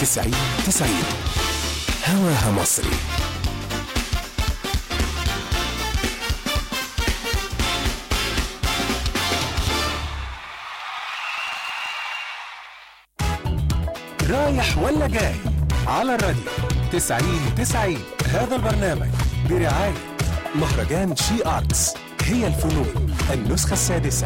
90 90 هواها مصري رايح ولا جاي على الراديو 90 90 هذا البرنامج برعاية مهرجان شي آرتس هي الفنون النسخة السادسة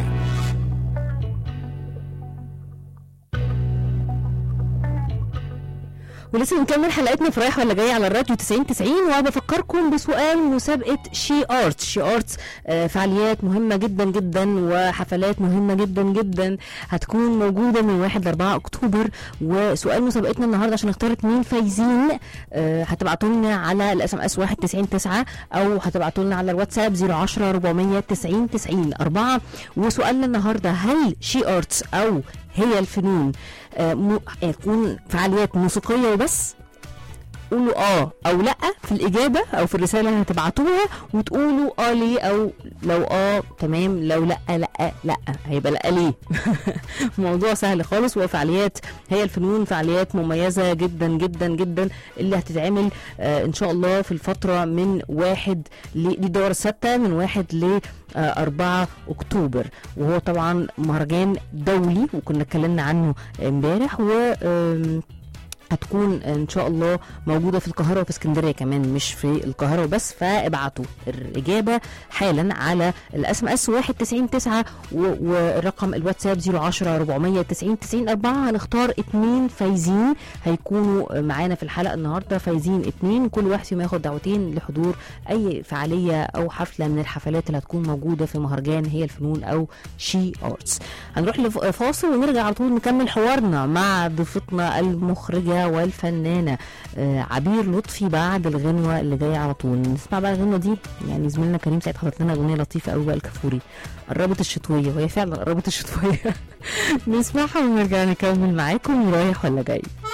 ولسه بنكمل حلقتنا في رايح ولا جاي على الراديو 90 90 وبفكركم بسؤال مسابقه شي ارت شي ارت آه، فعاليات مهمه جدا جدا وحفلات مهمه جدا جدا هتكون موجوده من 1 ل 4 اكتوبر وسؤال مسابقتنا النهارده عشان نختار اتنين فايزين آه، هتبعتوا لنا على الاس ام اس 199 او هتبعتوا لنا على الواتساب 010 490 90 4 وسؤالنا النهارده هل شي ارتس او هي الفنون آه، م- آه، تكون فعاليات موسيقيه وبس قولوا اه او لا في الاجابه او في الرساله اللي هتبعتوها وتقولوا اه ليه او لو اه تمام لو لا لا لا هيبقى لا ليه موضوع سهل خالص وفعاليات هي الفنون فعاليات مميزه جدا جدا جدا اللي هتتعمل آه ان شاء الله في الفتره من واحد ل دي الدوره السادسه من واحد ل آه 4 اكتوبر وهو طبعا مهرجان دولي وكنا اتكلمنا عنه امبارح و آم، هتكون ان شاء الله موجوده في القاهره وفي اسكندريه كمان مش في القاهره وبس فابعتوا الاجابه حالا على الاس ام اس 1999 و- والرقم الواتساب 010 490 90 4 هنختار اتنين فايزين هيكونوا معانا في الحلقه النهارده فايزين اتنين كل واحد فيهم ياخد دعوتين لحضور اي فعاليه او حفله من الحفلات اللي هتكون موجوده في مهرجان هي الفنون او شي ارتس هنروح لفاصل ونرجع على طول نكمل حوارنا مع ضيفتنا المخرجه والفنانه آه، عبير لطفي بعد الغنوه اللي جايه على طول نسمع بقى الغنوه دي يعني زميلنا كريم سعيد حاطط لنا اغنيه لطيفه قوي بقى الكافوري قربت الشتويه وهي فعلا قربت الشتويه نسمعها ونرجع نكمل معاكم رايح ولا جاي